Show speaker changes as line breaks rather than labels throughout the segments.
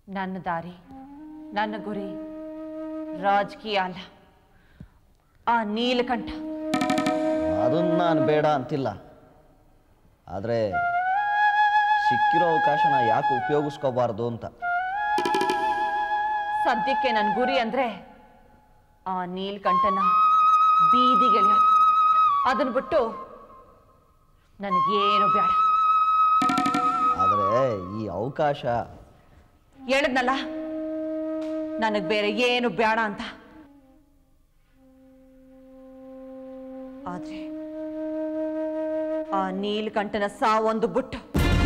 ನನ್ನ ದಾರಿ ನನ್ನ ಗುರಿ ರಾಜಕೀಯ ಅಲ್ಲ ಆ ನೀಲಕಂಠ
ಅದನ್ನು ನಾನು ಬೇಡ ಅಂತಿಲ್ಲ ಆದರೆ ಸಿಕ್ಕಿರೋ ಅವಕಾಶನ ಯಾಕೆ ಉಪಯೋಗಿಸ್ಕೋಬಾರ್ದು ಅಂತ
ಸದ್ಯಕ್ಕೆ ನನ್ನ ಗುರಿ ಅಂದ್ರೆ ಆ ನೀಲ್ಕಂಠನ ಬೀದಿಗೆಳೆಯೋದು ಅದನ್ನ ಬಿಟ್ಟು ನನಗೇನು ಬೇಡ
ಆದರೆ ಈ ಅವಕಾಶ
ಹೇಳಿದ್ನಲ್ಲ ನನಗೆ ಬೇರೆ ಏನು ಬೇಡ ಅಂತ ಆದ್ರೆ ಆ ನೀಲ್ಕಂಠನ ಸಾವೊಂದು ಬಿಟ್ಟು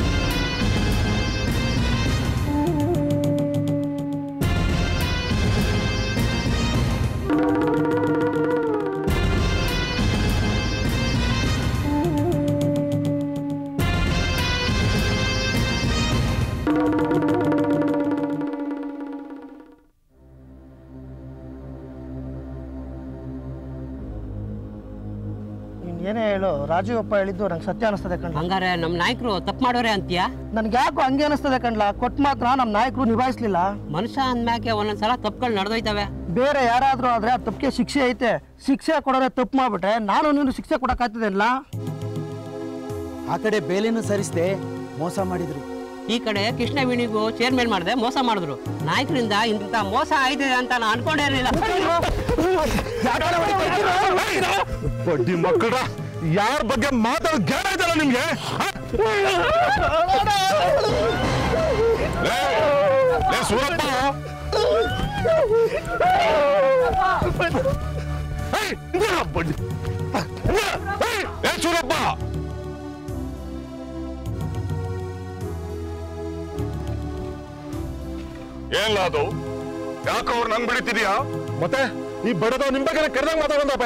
ನೀನ್ ಏನೇ ಹೇಳು ರಾಜೀವ್ ಅಪ್ಪ ಹೇಳಿದ್ದು ನಂಗೆ ಸತ್ಯ ಅನಿಸ್ತದೆ ಕಣ್ಣ
ಹಂಗಾರೆ ನಮ್ಮ ನಾಯಕರು ತಪ್ಪು ಮಾಡೋರೆ ಅಂತೀಯಾ
ನನ್ಗೆ ಯಾಕೋ ಹಂಗೆ ಅನಿಸ್ತದೆ ಕಣ್ಲ ಕೊಟ್ಟು ಮಾತ್ರ ನಮ್ಮ ನಾಯಕರು ನಿಭಾಯಿಸ್ಲಿಲ್ಲ
ಮನುಷ್ಯ ಅಂದ್ಮ್ಯಾಕೆ ಒಂದೊಂದ್ಸಲ ತಪ್ಪುಗಳು ನಡೆದೋಯ್ತವೆ
ಬೇರೆ ಯಾರಾದ್ರೂ ಆದ್ರೆ ಆ ತಪ್ಪಿಗೆ ಶಿಕ್ಷೆ ಐತೆ ಶಿಕ್ಷೆ ಕೊಡೋರೆ ತಪ್ಪು ಮಾಡ್ಬಿಟ್ರೆ ನಾನು ನೀನು ಶಿಕ್ಷೆ ಕೊಡಕ್ಕಾಗ್ತದೆ
ಆ ಕಡೆ ಬೇಲೆನೂ ಸರಿಸ್ದೆ ಮೋಸ ಮಾಡಿದ್ರು
ಈ ಕಡೆ ಕೃಷ್ಣವೇಣಿಗೂ ಚೇರ್ಮನ್ ಮಾಡಿದೆ ಮೋಸ ಮಾಡಿದ್ರು ನಾಯಕರಿಂದ ಇಂಥ ಮೋಸ ಆಯ್ತಿದೆ ಅಂತ ನಾನು ಅನ್ಕೊಂಡೇ ಇರಲಿಲ್ಲ
ಬಡ್ಡಿ ಮಕ್ಕಳ ಯಾರ ಬಗ್ಗೆ ಮಾತಾಡೋ ಜ್ಞಾನ ಇದಲ್ಲ ನಿಮ್ಗೆ ಹ? ಲೇ, ಲೇ ಸೂರಪ್ಪ ಏಯ್, ಇಂದ್ರಾ, ಬಡ್ಡಿ ಇಂದ್ರಾ, ಏಯ್, ಏ ಸೂರಪ್ಪ ಏನ್ಲ ಅದು ಯಾಕೆ ಅವ್ರು ನಂಗ್ ಬಿಡಿತಿದ್ಯಾ ಮತ್ತೆ ಈ ಬಡದವ್ ನಿಮ್ ಬಗ್ಗೆ ಕರೆದಂಗ್ ಮಾತಾಡೋದಪ್ಪ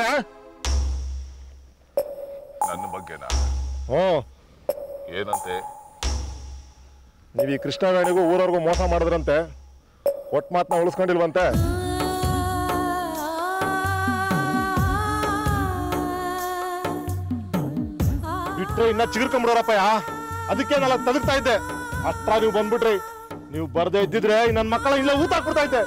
ನನ್ನ ಬಗ್ಗೆನಾ
ಹ್ಞೂ
ಏನಂತೆ
ನೀವು ಈ ಕೃಷ್ಣವೇಣಿಗೂ ಊರವ್ರಿಗೂ ಮೋಸ ಮಾಡಿದ್ರಂತೆ ಒಟ್ಟು ಮಾತನ್ನ ಉಳಿಸ್ಕೊಂಡಿಲ್ವಂತೆ ಬಿಟ್ರೆ ಇನ್ನ ಚಿಗುರ್ಕೊಂಬಿಡೋರಪ್ಪಯ್ಯ ಅದಕ್ಕೆ ನಾನು ತಲುಪ್ತಾ ಇದ್ದೆ ಅಷ್ಟ್ರ ನೀವು ಬಂದ್ಬಿಟ್ರಿ ನೀವು ಬರ್ದೇ ಇದ್ದಿದ್ರೆ ಈ ನನ್ನ ಮಕ್ಕಳ ಇಲ್ಲೇ ಊಟ ಹಾಕ್ಬಿಡ್ತಾ ಇದ್ದೆ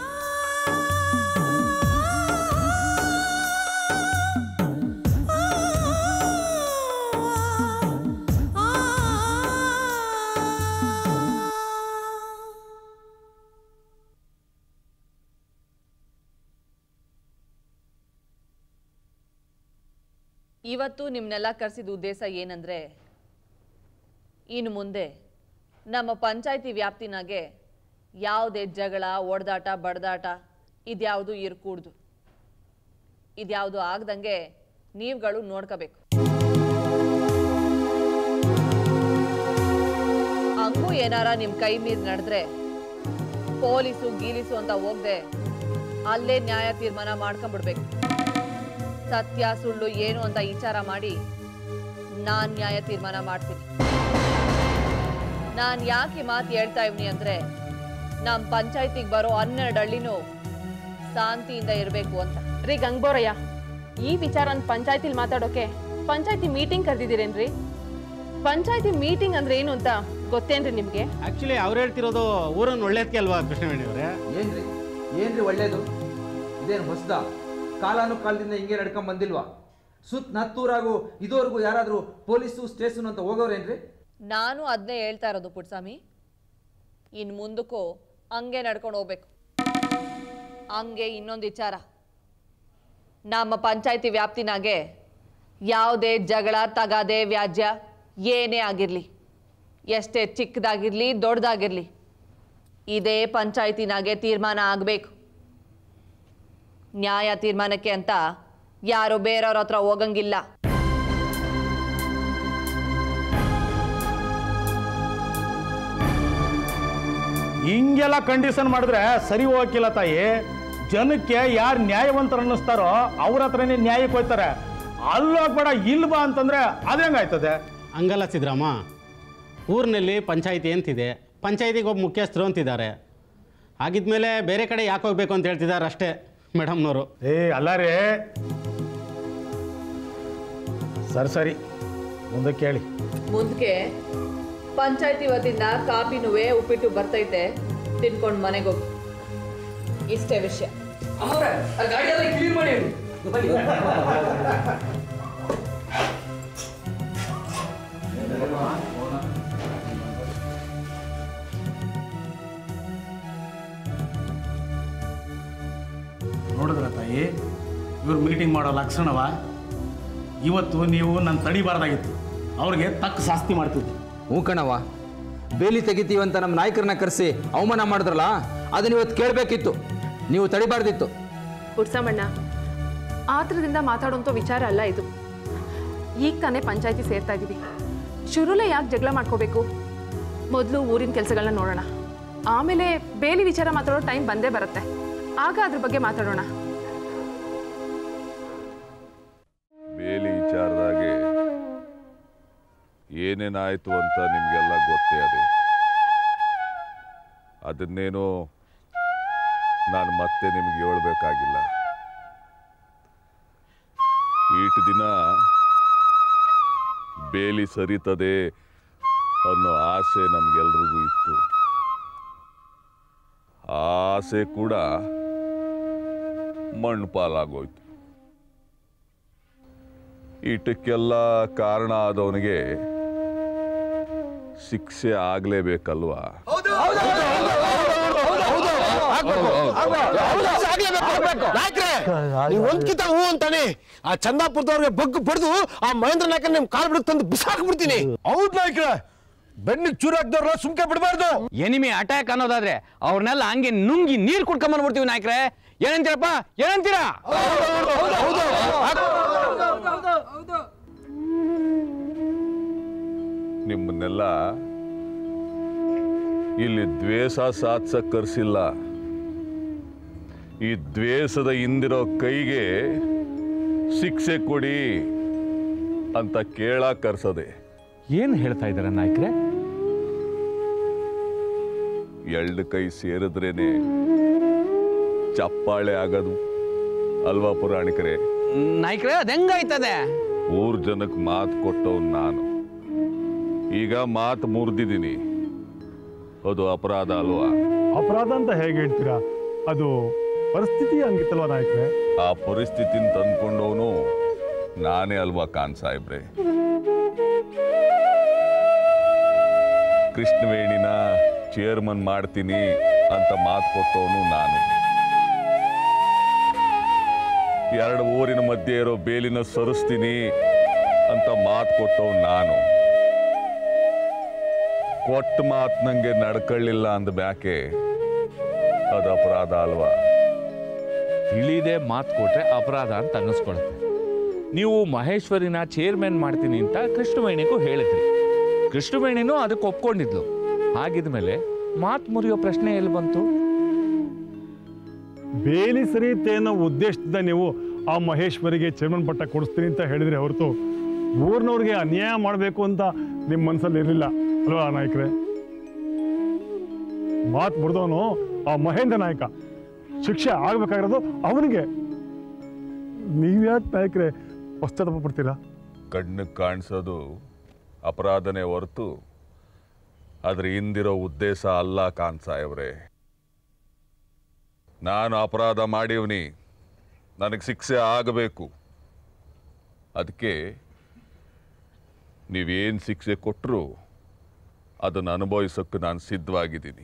ಇವತ್ತು ನಿಮ್ಮನ್ನೆಲ್ಲ ಕರೆಸಿದ ಉದ್ದೇಶ ಏನಂದ್ರೆ ಇನ್ನು ಮುಂದೆ ನಮ್ಮ ಪಂಚಾಯತಿ ವ್ಯಾಪ್ತಿನಾಗೆ ಯಾವುದೇ ಜಗಳ ಒಡೆದಾಟ ಬಡದಾಟ ಇದ್ಯಾವುದು ಇರ್ಕೂಡ್ದು ಇದ್ಯಾವುದು ಆಗ್ದಂಗೆ ನೀವುಗಳು ನೋಡ್ಕೋಬೇಕು ಹಂಗೂ ಏನಾರ ನಿಮ್ಮ ಕೈ ಮೀರಿ ನಡೆದ್ರೆ ಪೊಲೀಸು ಗೀಲಿಸು ಅಂತ ಹೋಗ್ದೆ ಅಲ್ಲೇ ನ್ಯಾಯ ತೀರ್ಮಾನ ಮಾಡ್ಕೊಂಡ್ಬಿಡ್ಬೇಕು ಸತ್ಯ ಸುಳ್ಳು ಏನು ಅಂತ ವಿಚಾರ ಮಾಡಿ ನಾನ್ ನ್ಯಾಯ ತೀರ್ಮಾನ ಮಾಡ್ತೀನಿ ನಾನ್ ಯಾಕೆ ಈ ಮಾತು ಹೇಳ್ತಾ ಇವ್ನಿ ಅಂದ್ರೆ ನಮ್ ಪಂಚಾಯತಿಗೆ ಬರೋ ಹನ್ನೆರಡು ಹಳ್ಳಿನೂ ಶಾಂತಿಯಿಂದ ಇರಬೇಕು ಅಂತ
ರೀ ಗಂಗ್ಬೋರಯ್ಯ ಈ ವಿಚಾರನ ಪಂಚಾಯತಿಲಿ ಮಾತಾಡೋಕೆ ಪಂಚಾಯತಿ ಮೀಟಿಂಗ್ ಕರೆದಿದ್ದೀರೇನ್ರಿ ಪಂಚಾಯತಿ ಮೀಟಿಂಗ್ ಅಂದ್ರೆ ಏನು ಅಂತ ಗೊತ್ತೇನ್ರಿ ನಿಮ್ಗೆ
ಆಕ್ಚುಲಿ ಅವ್ರು ಹೇಳ್ತಿರೋದು ಊರನ್ನು ಒಳ್ಳೇದಕ್ಕೆ ಅಲ್ವಾ ಕೃಷ್ಣವೇಣಿ ಅವರೇ
ಏನ್ರಿ ಏನ್ರಿ ಒಳ್ಳೇದು ಇದೇನು ಹೊಸ್ದ ಕಾಲಾನು ಕಾಲದಿಂದ ಹಿಂಗೆ ನಡ್ಕೊಂಡ್ ಬಂದಿಲ್ವಾ ಸುತ್ತ ನತ್ತೂರಾಗೂ ಇದುವರೆಗೂ ಯಾರಾದರೂ ಪೊಲೀಸು ಸ್ಟೇಷನ್ ಅಂತ ಹೋಗೋರೇನ್ರಿ
ನಾನು ಅದನ್ನೇ ಹೇಳ್ತಾ ಇರೋದು ಪುಟ್ಸ್ವಾಮಿ ಇನ್ ಮುಂದಕ್ಕೂ ಹಂಗೆ ನಡ್ಕೊಂಡು ಹೋಗ್ಬೇಕು ಹಂಗೆ ಇನ್ನೊಂದು ವಿಚಾರ ನಮ್ಮ ಪಂಚಾಯತಿ ವ್ಯಾಪ್ತಿನಾಗೆ ಯಾವುದೇ ಜಗಳ ತಗಾದೆ ವ್ಯಾಜ್ಯ ಏನೇ ಆಗಿರಲಿ ಎಷ್ಟೇ ಚಿಕ್ಕದಾಗಿರಲಿ ದೊಡ್ಡದಾಗಿರಲಿ ಇದೇ ಪಂಚಾಯತಿನಾಗೆ ತೀರ್ಮಾನ ಆಗಬೇಕು ನ್ಯಾಯ ತೀರ್ಮಾನಕ್ಕೆ ಅಂತ ಯಾರು ಬೇರೆಯವ್ರ ಹತ್ರ ಹೋಗಂಗಿಲ್ಲ
ಹಿಂಗೆಲ್ಲ ಕಂಡೀಷನ್ ಮಾಡಿದ್ರೆ ಸರಿ ಹೋಗಿಲ್ಲ ತಾಯಿ ಜನಕ್ಕೆ ಯಾರು ನ್ಯಾಯವಂತರು ಅನ್ನಿಸ್ತಾರೋ ಅವ್ರ ಹತ್ರನೇ ನ್ಯಾಯಕ್ಕೆ ಹೋಗ್ತಾರೆ ಅಲ್ಲೋಗ್ಬೇಡ ಇಲ್ಲಿ ಬಾ ಅಂತಂದ್ರೆ ಅದೇಂಗಾಯ್ತದೆ
ಹಂಗಲ್ಲ ಸಿದ್ದರಾಮ ಊರಿನಲ್ಲಿ ಪಂಚಾಯಿತಿ ಅಂತಿದೆ ಪಂಚಾಯತಿಗೆ ಒಬ್ಬ ಮುಖ್ಯಸ್ಥರು ಅಂತಿದ್ದಾರೆ ಹಾಗಿದ್ಮೇಲೆ ಬೇರೆ ಕಡೆ ಯಾಕೆ ಹೋಗ್ಬೇಕು ಅಂತ ಹೇಳ್ತಿದ್ದಾರೆ ಅಷ್ಟೇ ಮೇಡಮ್ನವರು
ಏ ಅಲ್ಲ ರೀ ಸರಿ ಸರಿ ಮುಂದೆ ಕೇಳಿ
ಮುಂದಕ್ಕೆ ಪಂಚಾಯತಿ ವತಿಯಿಂದ ಕಾಪಿನುವೆ ಉಪ್ಪಿಟ್ಟು ಬರ್ತೈತೆ ತಿನ್ಕೊಂಡು ಮನೆಗೆ ಹೋಗಿ ಇಷ್ಟೇ ವಿಷಯ
ನೋಡಿದ್ರ ತಾಯಿ ಇವ್ರು ಮೀಟಿಂಗ್ ಮಾಡೋ ಲಕ್ಷಣವ ಇವತ್ತು ನೀವು ನನ್ನ ತಡಿಬಾರ್ದಾಗಿತ್ತು ಅವ್ರಿಗೆ ತಕ್ಕ ಶಾಸ್ತಿ ಮಾಡ್ತಿದ್ದೆ
ಹ್ಞೂ ಕಣವ್ವ ಬೇಲಿ ತೆಗಿತೀವಂತ ನಮ್ಮ ನಾಯಕರನ್ನ ಕರೆಸಿ ಅವಮಾನ ಮಾಡಿದ್ರಲ್ಲ ಅದನ್ನ ಇವತ್ತು ಕೇಳಬೇಕಿತ್ತು ನೀವು ತಡಿಬಾರ್ದಿತ್ತು
ಪುಡ್ಸಮಣ್ಣ ಆತ್ರದಿಂದ ಮಾತಾಡೋಂಥ ವಿಚಾರ ಅಲ್ಲ ಇದು ಈಗ ತಾನೇ ಪಂಚಾಯತಿ ಸೇರ್ತಾ ಇದ್ದೀವಿ ಶುರುಲೇ ಯಾಕೆ ಜಗಳ ಮಾಡ್ಕೋಬೇಕು ಮೊದಲು ಊರಿನ ಕೆಲಸಗಳನ್ನ ನೋಡೋಣ ಆಮೇಲೆ ಬೇಲಿ ವಿಚಾರ ಮಾತಾಡೋ ಟೈಮ್ ಬಂದೇ ಬರುತ್ತೆ ಆಗ ಅದ್ರ ಬಗ್ಗೆ ಮಾತಾಡೋಣ
ಬೇಲಿ ವಿಚಾರದಾಗೆ ಏನೇನಾಯ್ತು ಅಂತ ನಿಮಗೆಲ್ಲ ಗೊತ್ತೇ ಅದೇ ಅದನ್ನೇನು ನಾನು ಮತ್ತೆ ನಿಮಗೆ ಹೇಳ್ಬೇಕಾಗಿಲ್ಲ ಈಟು ದಿನ ಬೇಲಿ ಸರಿತದೆ ಅನ್ನೋ ಆಸೆ ನಮಗೆಲ್ರಿಗೂ ಇತ್ತು ಆ ಆಸೆ ಕೂಡ ಮಣ್ಣು ಪಾಲಾಗೋಯ್ತು ಇಟಕ್ಕೆಲ್ಲ ಕಾರಣ ಆದವನಿಗೆ ಶಿಕ್ಷೆ ಆಗ್ಲೇಬೇಕಲ್ವಾ
ನೀವು ಒಂದ್ಕಿತ ಹೂ ಅಂತಾನೆ ಆ ಚಂದಾಪುರದವ್ರಿಗೆ ಬಗ್ಗು ಬಡ್ದು ಆ ಮಹೇಂದ್ರ ನಾಯಕ ನಿಮ್ ಕಾಲ್ ಬಿಡಕ್ ತಂದು ಬಿಸಾಕ್ಬಿಡ್ತೀನಿ ಹೌದ್ ನಾಯ್ಕ ಬೆನ್ನಿಗೆ ಚೂರು ಹಾಕ್ದವ್ರ ಸುಮ್ಕೆ ಬಿಡಬಾರ್ದು
ಎನಿಮಿ ಅಟ್ಯಾಕ್ ಅನ್ನೋದಾದ್ರೆ ಅವ್ರನ್ನೆಲ್ಲ ಹಂಗೆ ನುಂಗಿ ನೀರ್ ಕುಡ್ಕೊಂಬಂದ್ಬಿಡ್ತೀವಿ ನಾಯ್ಕ್ರೆ ಏನಂತೀರಪ್ಪ ಏನಂತೀರಾ
ನಿಮ್ಮನ್ನೆಲ್ಲ ಇಲ್ಲಿ ದ್ವೇಷ ಸಾಧಿಸಕ್ ಕರ್ಸಿಲ್ಲ ಈ ದ್ವೇಷದ ಹಿಂದಿರೋ ಕೈಗೆ ಶಿಕ್ಷೆ ಕೊಡಿ ಅಂತ ಕೇಳಕ್ ಕರ್ಸದೆ
ಏನ್ ಹೇಳ್ತಾ ಇದಾರೆ ನಾಯ್ಕ್ರೆ
ಎರಡು ಕೈ ಸೇರಿದ್ರೇನೆ ಚಪ್ಪಾಳೆ ಆಗೋದು ಅಲ್ವಾ ಪುರಾಣಿಕರೇ
ನಾಯ್ಕ್ರೆ ಅದ್ ಹೆಂಗಾಯ್ತದೆ
ಊರ್ ಜನಕ್ಕೆ ಮಾತು ಕೊಟ್ಟವ್ ನಾನು ಈಗ ಮಾತು ಮುರಿದಿದ್ದೀನಿ ಅದು ಅಪರಾಧ ಅಲ್ವಾ
ಅಪರಾಧ ಅಂತ ಹೇಗೆ ಹೇಳ್ತೀರಾ ಅದು ಪರಿಸ್ಥಿತಿ ಹಂಗಿತ್ತಲ್ವಾ ನಾಯಕ್ರೆ
ಆ ಪರಿಸ್ಥಿತಿನ ತಂದ್ಕೊಂಡವನು ನಾನೇ ಅಲ್ವಾ ಖಾನ್ ಸಾಹೇಬ್ರೆ ಕೃಷ್ಣವೇಣಿನ ಚೇರ್ಮನ್ ಮಾಡ್ತೀನಿ ಅಂತ ಮಾತು ಕೊಟ್ಟವನು ನಾನು ಎರಡು ಊರಿನ ಮಧ್ಯೆ ಇರೋ ಬೇಲಿನ ಸರಿಸ್ತೀನಿ ಅಂತ ಮಾತು ಕೊಟ್ಟವ್ ನಾನು ಕೊಟ್ಟ ಮಾತು ನಂಗೆ ನಡ್ಕೊಳ್ಳಿಲ್ಲ ಅಂದ ಬ್ಯಾಕೆ ಅದು ಅಪರಾಧ ಅಲ್ವಾ
ತಿಳಿದೇ ಮಾತು ಕೊಟ್ರೆ ಅಪರಾಧ ಅಂತ ಅನ್ನಿಸ್ಕೊಳುತ್ತೆ ನೀವು ಮಹೇಶ್ವರಿನ ಚೇರ್ಮನ್ ಮಾಡ್ತೀನಿ ಅಂತ ಕೃಷ್ಣವೇಣಿಗೂ ಹೇಳಿದ್ರಿ ಕೃಷ್ಣವೇಣಿನೂ ಅದಕ್ಕೆ ಒಪ್ಕೊಂಡಿದ್ಲು ಹಾಗಿದ್ಮೇಲೆ ಮಾತು ಮುರಿಯೋ ಪ್ರಶ್ನೆ ಎಲ್ಲಿ ಬಂತು
ಬೇಲಿ ಸರಿಯುತ್ತೆ ಅನ್ನೋ ಉದ್ದೇಶದಿಂದ ನೀವು ಆ ಮಹೇಶ್ವರಿಗೆ ಚೇರ್ಮನ್ ಪಟ್ಟ ಕೊಡಿಸ್ತೀನಿ ಅಂತ ಹೇಳಿದ್ರೆ ಹೊರತು ಊರಿನವ್ರಿಗೆ ಅನ್ಯಾಯ ಮಾಡಬೇಕು ಅಂತ ನಿಮ್ಮ ಮನಸ್ಸಲ್ಲಿ ಇರಲಿಲ್ಲ ಅಲ್ವಾ ನಾಯಕರೇ ಮಾತು ಮುರಿದವನು ಆ ಮಹೇಂದ್ರ ನಾಯಕ ಶಿಕ್ಷೆ ಆಗ್ಬೇಕಾಗಿರೋದು ಅವನಿಗೆ ನೀವ್ಯಾಕೆ ನಾಯಕರೇ ಪಶ್ಚಾತ್ತಾಪ ಪಡ್ತೀರಾ
ಕಣ್ಣಿಗೆ ಕಾಣಿಸೋದು ಅಪರಾಧನೇ ಹೊರತು ಅದ್ರ ಹಿಂದಿರೋ ಉದ್ದೇಶ ಅಲ್ಲ ಖಾನ್ ಸಾಹೇಬ್ರೆ ನಾನು ಅಪರಾಧ ಮಾಡಿವ್ನಿ ನನಗೆ ಶಿಕ್ಷೆ ಆಗಬೇಕು ಅದಕ್ಕೆ ನೀವೇನು ಶಿಕ್ಷೆ ಕೊಟ್ಟರು ಅದನ್ನು ಅನುಭವಿಸೋಕ್ಕೆ ನಾನು ಸಿದ್ಧವಾಗಿದ್ದೀನಿ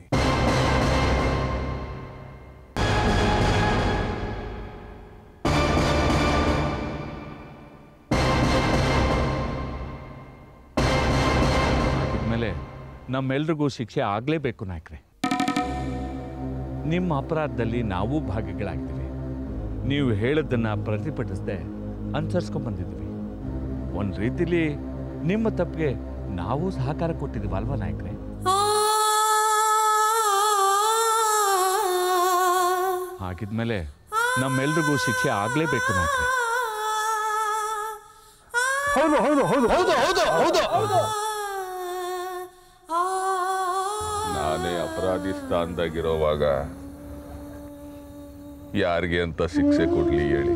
ಮೇಲೆ ನಮ್ಮೆಲ್ರಿಗೂ ಶಿಕ್ಷೆ ಆಗಲೇಬೇಕು ನಾಯಕ್ರೆ ನಿಮ್ಮ ಅಪರಾಧದಲ್ಲಿ ನಾವು ಭಾಗಿಗಳಾಗಿದ್ದೀವಿ ನೀವು ಹೇಳೋದನ್ನ ಪ್ರತಿಭಟಿಸದೆ ಅನುಸರಿಸ್ಕೊಂಡ್ ಬಂದಿದ್ವಿ ಒಂದು ರೀತಿಲಿ ನಿಮ್ಮ ತಪ್ಪಿಗೆ ನಾವು ಸಹಕಾರ ಕೊಟ್ಟಿದ್ದೀವಿ ಅಲ್ವಾ ನಾಯಕ್ರೆ ಹಾಗಿದ್ಮೇಲೆ ನಮ್ಮೆಲ್ರಿಗೂ ಶಿಕ್ಷೆ ಆಗಲೇಬೇಕು ನಾಯಕ್ರೆ
ಹೌದು ಹೌದು ಹೌದು
ಹೌದು ಹೌದು ಹೌದು
ನಾನೇ ಅಪರಾಧಿ ಸ್ಥಾನದಾಗಿರೋವಾಗ ಯಾರಿಗೆ ಅಂತ ಶಿಕ್ಷೆ ಕೊಡ್ಲಿ ಹೇಳಿ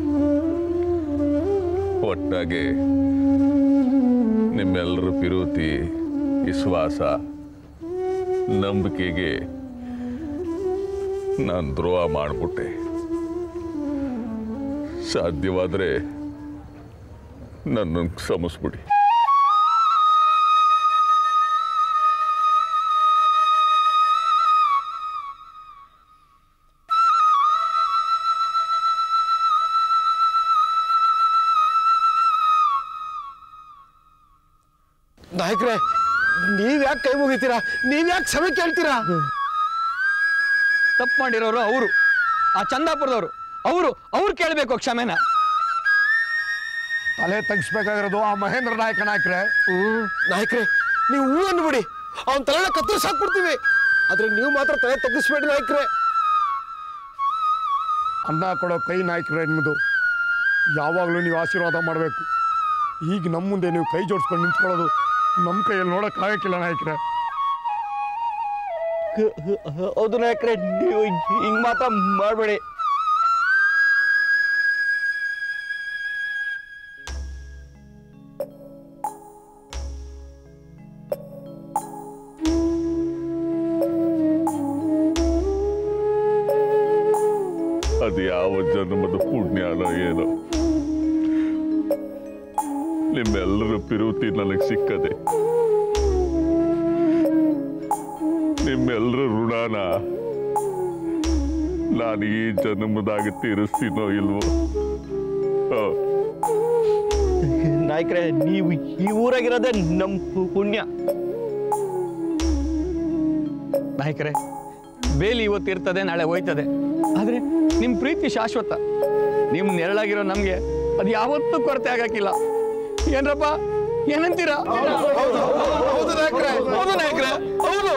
ಒಟ್ಟಾಗೆ ನಿಮ್ಮೆಲ್ಲರ ಪಿರುತಿ ವಿಶ್ವಾಸ ನಂಬಿಕೆಗೆ ನಾನು ದ್ರೋಹ ಮಾಡಿಬಿಟ್ಟೆ ಸಾಧ್ಯವಾದರೆ ನನ್ನನ್ನು ಕ್ಷಮಿಸ್ಬಿಡಿ
ನಾಯಕರೇ ನೀವ್ ಯಾಕೆ ಕೈ ಮುಗಿತೀರಾ ನೀವ್ ಯಾಕೆ ಕ್ಷಮೆ ಕೇಳ್ತೀರಾ
ತಪ್ಪು ಮಾಡಿರೋರು ಅವರು ಆ ಚಂದಾಪುರದವರು ಅವರು ಅವ್ರು ಕೇಳಬೇಕು ಕ್ಷಮೆನ
ತಲೆ ತಗ್ಸ್ಬೇಕಾಗಿರೋದು ಆ ಮಹೇಂದ್ರ ನಾಯಕ ನಾಯಕರೇ ನಾಯಕರೇ ನೀವು ಹೂ ಅಂದ್ಬಿಡಿ ಅವನ ತಲೆನ ಕತ್ತರಿಸಿ ಹಾಕ್ಬಿಡ್ತೀವಿ ಆದ್ರೆ ನೀವು ಮಾತ್ರ ತಲೆ ತಗ್ಗಿಸ್ಬೇಡಿ ನಾಯಕರೇ ಅನ್ನ ಕೊಡೋ ಕೈ ನಾಯಕರೇ ನಿಮ್ಮದು ಯಾವಾಗಲೂ ನೀವು ಆಶೀರ್ವಾದ ಮಾಡಬೇಕು ಈಗ ನಮ್ಮ ಮುಂದೆ ನೀವು ಕೈ ಜೋಡಿಸ್ಕೊಂಡು ನಿಂತ್ಕೊಳ್ಳೋದು ನಮ್ಮ ಕೈಯಲ್ಲಿ ನೋಡಕ್ ಆಗಕ್ಕಿಲ್ಲ ನಾಯಕರೇ
ಹೌದು ನಾಯಕರೇ ನೀವು ಹಿಂಗ್ ಮಾತ್ರ ಮಾಡಬೇಡಿ
ಅದು ಯಾವ ಜನ್ಮದ ಪುಣ್ಯನೋ ಏನೋ ನಿಮ್ಮೆಲ್ಲರ ಪಿರುತಿ ನನಗೆ ಸಿಕ್ಕದೆ ನಿಮ್ಮೆಲ್ಲರ ಋಣನ ನಾನು ಈ ಜನ್ಮದಾಗ ತೀರಿಸ್ತೀನೋ ಇಲ್ವೋ ಹೋ.
ನಾಯಕರೇ ನೀವು ಈ ಊರಾಗಿರೋದೇ ನಮ್ಮ ಪುಣ್ಯ ನಾಯಕರೇ ಬೇಲಿ ಇವತ್ತು ಇರ್ತದೆ ನಾಳೆ ಹೋಯ್ತದೆ ಆದರೆ ನಿಮ್ಮ ಪ್ರೀತಿ ಶಾಶ್ವತ ನಿಮ್ಮ ನೆರಳಾಗಿರೋ ನಮಗೆ ಅದು ಯಾವತ್ತೂ ಕೊರತೆ ಆಗಕ್ಕಿಲ್ಲ ಏನ್ರಪ್ಪ ಏನಂತೀರಾ
ಹೌದು ನಾಯಕರೇ
ಹೌದು ನಾಯಕರೇ ಹೌದು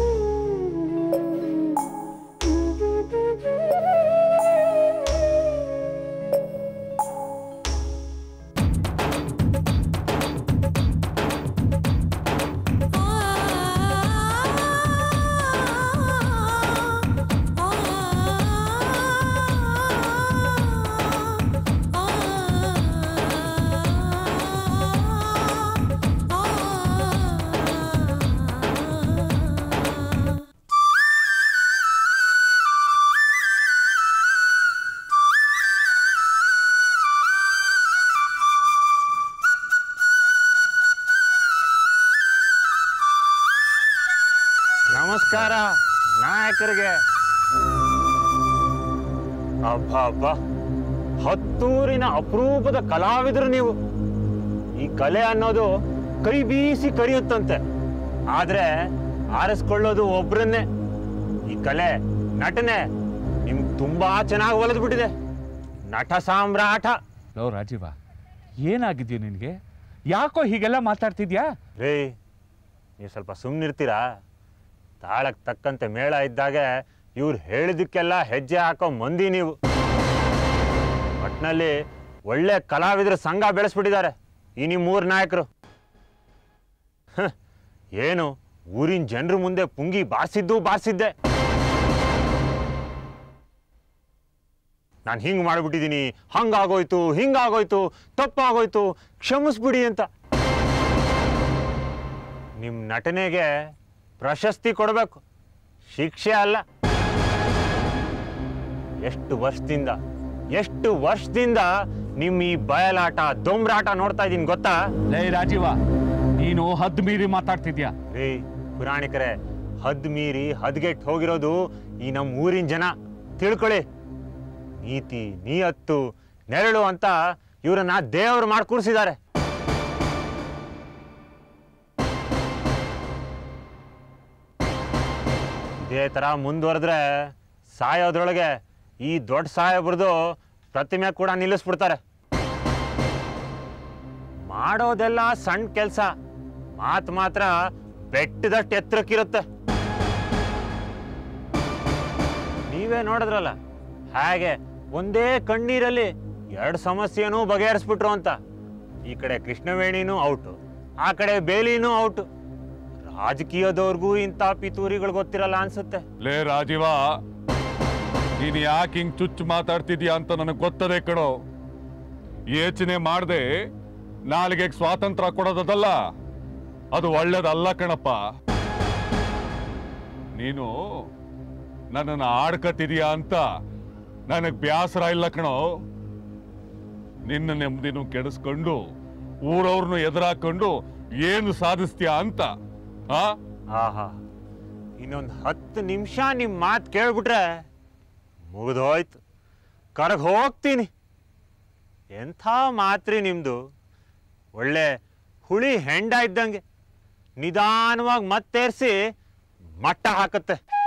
ನಮಸ್ಕಾರ ನಾಯಕರಿಗೆ ಅಬ್ಬ ಅಬ್ಬ ಹತ್ತೂರಿನ ಅಪರೂಪದ ಕಲಾವಿದರು ನೀವು ಈ ಕಲೆ ಅನ್ನೋದು ಕೈ ಬೀಸಿ ಕರಿಯುತ್ತಂತೆ ಆದ್ರೆ ಆರಿಸ್ಕೊಳ್ಳೋದು ಒಬ್ರನ್ನೇ ಈ ಕಲೆ ನಟನೆ ನಿಮ್ಗೆ ತುಂಬಾ ಚೆನ್ನಾಗಿ ಒಲಿದು ಬಿಟ್ಟಿದೆ ನಟ ಸಾಮ್ರಾಟ
ಲೋ ರಾಜೀವ ಏನಾಗಿದ್ಯೋ ನಿನಗೆ ಯಾಕೋ ಹೀಗೆಲ್ಲ ಮಾತಾಡ್ತಿದ್ಯಾ
ರೇ ನೀವು ಸ್ವಲ್ಪ ಸುಮ್ಮನಿರ್ತೀರಾ ತಾಳಕ್ಕೆ ತಕ್ಕಂತೆ ಮೇಳ ಇದ್ದಾಗೆ ಇವ್ರು ಹೇಳಿದ್ದಕ್ಕೆಲ್ಲ ಹೆಜ್ಜೆ ಹಾಕೋ ಮಂದಿ ನೀವು ಒಟ್ನಲ್ಲಿ ಒಳ್ಳೆ ಕಲಾವಿದರ ಸಂಘ ಬೆಳೆಸ್ಬಿಟ್ಟಿದ್ದಾರೆ ಈ ನಿಮ್ಮ ಮೂರು ನಾಯಕರು ಹ್, ಏನು ಊರಿನ ಜನರ ಮುಂದೆ ಪುಂಗಿ ಬಾರಿಸಿದ್ದು ಬಾರಿಸಿದ್ದೆ ನಾನು ಹಿಂಗೆ ಮಾಡಿಬಿಟ್ಟಿದ್ದೀನಿ ಹಂಗಾಗೋಯ್ತು ಹಿಂಗಾಗೋಯ್ತು ತಪ್ಪಾಗೋಯ್ತು ಕ್ಷಮಿಸ್ಬಿಡಿ ಅಂತ ನಿಮ್ಮ ನಟನೆಗೆ ಪ್ರಶಸ್ತಿ ಕೊಡಬೇಕು ಶಿಕ್ಷೆ ಅಲ್ಲ ಎಷ್ಟು ವರ್ಷದಿಂದ ಎಷ್ಟು ವರ್ಷದಿಂದ ನಿಮ್ಮ ಈ ಬಯಲಾಟ ದೊಂಬ್ರಾಟ ನೋಡ್ತಾ ಇದ್ದೀನಿ ಗೊತ್ತಾ
ಲೇ ರಾಜೀವ ನೀನು ಹದ್ದು ಮೀರಿ ಮಾತಾಡ್ತಿದ್ಯಾ
ರೀ ಪುರಾಣಿಕರೇ ಹದ್ ಮೀರಿ ಹದ್ಗೆಟ್ ಹೋಗಿರೋದು ಈ ನಮ್ಮ ಊರಿನ ಜನ ತಿಳ್ಕೊಳ್ಳಿ ನೀತಿ ನೀಯತ್ತು ನೆರಳು ಅಂತ ಇವರನ್ನ ದೇವರು ಮಾಡಿ ಕೂರಿಸಿದ್ದಾರೆ ಇದೇ ಥರ ಮುಂದುವರೆದ್ರೆ ಸಾಯೋದ್ರೊಳಗೆ ಈ ದೊಡ್ಡ ಸಾಹೇಬ್ರದ್ದು ಪ್ರತಿಮೆ ಕೂಡ ನಿಲ್ಲಿಸ್ಬಿಡ್ತಾರೆ ಮಾಡೋದೆಲ್ಲ ಸಣ್ಣ ಕೆಲಸ ಮಾತು ಮಾತ್ರ ಬೆಟ್ಟದಷ್ಟು ಎತ್ತರಕ್ಕಿರುತ್ತೆ ನೀವೇ ನೋಡಿದ್ರಲ್ಲ ಹಾಗೆ ಒಂದೇ ಕಣ್ಣೀರಲ್ಲಿ ಎರಡು ಸಮಸ್ಯೆನೂ ಬಗೆಹರಿಸ್ಬಿಟ್ರು ಅಂತ ಈ ಕಡೆ ಕೃಷ್ಣವೇಣಿನೂ ಔಟು ಆ ಕಡೆ ಬೇಲಿನೂ ಔಟು ರಾಜಕೀಯದವ್ರಿಗೂ ಇಂಥ ಪಿತೂರಿಗಳು ಗೊತ್ತಿರಲ್ಲ ಅನ್ಸುತ್ತೆ
ಲೇ ರಾಜೀವ ನೀನು ಯಾಕೆ ಹಿಂಗ್ ಚುಚ್ಚು ಮಾತಾಡ್ತಿದ್ಯಾ ಅಂತ ನನಗೆ ಗೊತ್ತದೆ ಕಣೋ ಯೋಚನೆ ಮಾಡದೆ ನಾಲಿಗೆಗೆ ಸ್ವಾತಂತ್ರ್ಯ ಕೊಡೋದಲ್ಲ ಅದು ಒಳ್ಳೇದಲ್ಲ ಕಣಪ್ಪ ನೀನು ನನ್ನನ್ನು ಆಡ್ಕತಿದೀಯ ಅಂತ ನನಗೆ ಬ್ಯಾಸರ ಇಲ್ಲ ಕಣೋ ನಿನ್ನ ನೆಮ್ಮದಿನೂ ಕೆಡಿಸ್ಕೊಂಡು ಊರವ್ರನ್ನು ಎದುರಾಕೊಂಡು ಏನು ಸಾಧಿಸ್ತೀಯ ಅಂತ ಆ
ಆಹಾ ಇನ್ನೊಂದು ಹತ್ತು ನಿಮಿಷ ನಿಮ್ಮ ಮಾತು ಕೇಳ್ಬಿಟ್ರೆ ಮುಗಿದೋಯ್ತು ಕರಗ್ ಹೋಗ್ತೀನಿ ಎಂಥ ಮಾತ್ರಿ ನಿಮ್ಮದು ಒಳ್ಳೆ ಹುಳಿ ಹೆಂಡ ಇದ್ದಂಗೆ ನಿಧಾನವಾಗಿ ಮತ್ತೇರಿಸಿ ಮಟ್ಟ ಹಾಕತ್ತೆ